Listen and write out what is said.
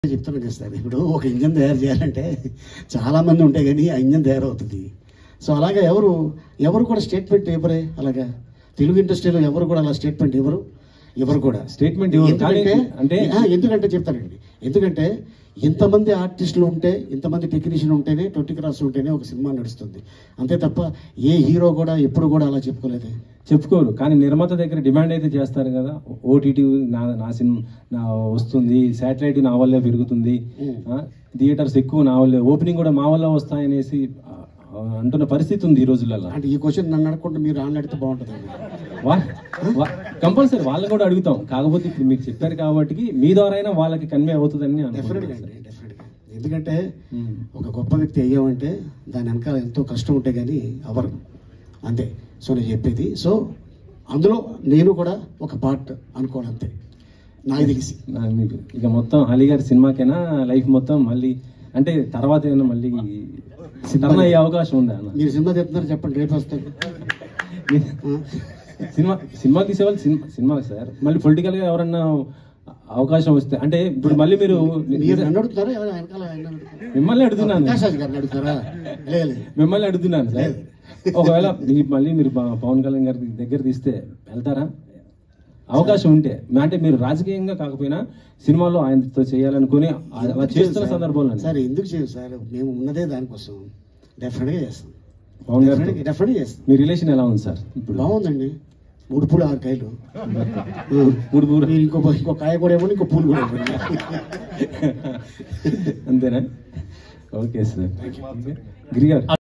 చెప్తున్నా చేస్తారు ఇప్పుడు ఒక ఇంజన్ తయారు చేయాలంటే చాలా మంది ఉంటాయి కానీ ఆ ఇంజన్ తయారవుతుంది సో అలాగే ఎవరు ఎవరు కూడా స్టేట్మెంట్ ఇవ్వరే అలాగా తెలుగు ఇండస్ట్రీలో ఎవరు కూడా అలా స్టేట్మెంట్ ఇవ్వరు ఎవరు కూడా స్టేట్మెంట్ ఇవ్వరు. ఎందుకంటే కానీ అంటే ఆ, ఎందుకంటే చెప్తానండి ఎందుకంటే ఇంతమంది ఆర్టిస్టులు ఉంటే ఇంతమంది టెక్నీషియన్ ఉంటేనే ట్వంటీ క్రాస్ ఉంటేనే ఒక సినిమా నడుస్తుంది అంతే తప్ప ఏ హీరో కూడా ఎప్పుడు కూడా అలా చెప్పుకోలేదే చెప్పుకోరు కానీ నిర్మాత దగ్గర డిమాండ్ అయితే చేస్తారు కదా ఓటీటీ నా నా సినిమా నా వస్తుంది శాటిలైట్ నా వల్లే పెరుగుతుంది ఆ, థియేటర్స్ ఎక్కువ నా వల్లే ఓపెనింగ్ కూడా మా వల్ల వస్తాయనేసి ఆ, ఆ, అంటున్న పరిస్థితి ఉంది ఈ రోజులలో అంటే ఈ క్వశ్చన్ నన్ను అడగకుండా మీరు ఆన్లడితే బాగుంటుందండి కంపల్సరీ వాళ్ళని కూడా అడుగుతాం కాకపోతే ఇప్పుడు మీకు చెప్పారు కాబట్టి మీ ద్వారా అయినా వాళ్ళకి కన్వే అవుతుందని డెఫినెట్గా అనుకుంటున్నాను అండి డెఫినెట్గా ఎందుకంటే ఉమ్. ఒక గొప్ప వ్యక్తి అయ్యామంటే దాని వెనకాల ఎంతో కష్టం ఉంటే కానీ అవరు అంతే సో నేను చెప్పేది సో అందులో నేను కూడా ఒక పార్ట్ అనుకోను అంతే నాకు తెలిసి నా మీకు ఇక మొత్తం అలీ గారి సినిమాకైనా లైఫ్ మొత్తం మళ్ళీ అంటే తర్వాత ఏమైనా మళ్ళీ టర్న్ అయ్యే అవకాశం ఉందా అన్న మీరు సినిమా చెప్తున్నారు చెప్పండి రేపు వస్తాను ఆ? సినిమా సినిమా తీసేవాళ్ళు సినిమా సినిమా సార్ మళ్ళీ పొలిటికల్ గా ఎవరన్నా అవకాశం వస్తే అంటే ఇప్పుడు మళ్ళీ మీరు మీరు నన్ను అడుగుతారా ఎవరు వెనకాల ఆయన అడుగుతారా? మిమ్మల్ని అడుగుతున్నాను ప్రకాష్ రాజ్ గారిని అడుగుతారా లేదు లేదు. మిమ్మల్ని అడుగుతున్నాను సార్ ఒకవేళ మీ- మళ్ళీ మీరు ప- పవన్ కళ్యాణ్ గారి దగ్గర తీస్తే వెళ్తారా అవకాశం ఉంటే అంటే మీరు రాజకీయంగా కాకపోయినా సినిమాలో ఆయనతో చేయాలనుకుని అలా చేస్తున్న సందర్భంలో సార్ ఎందుకు చేయదు సార్ మేము ఉన్నదే దానికోసం డెఫినెట్గా చేస్తాం పవన్ గారు డెఫినెట్గా డెఫినెట్గా చేస్తాం మీ రిలేషన్ ఎలా ఉంది సార్ ఇప్పుడు బాగుందండి మూడు పూలు ఆరు కాయలు మూడు పూలు. మీరు ఇంకో ఇంకో కాయ కూడా ఇవ్వండి ఇంకో పూలు కూడా ఇవ్వండి అంతేనా ఓకే సార్ గిరి గారు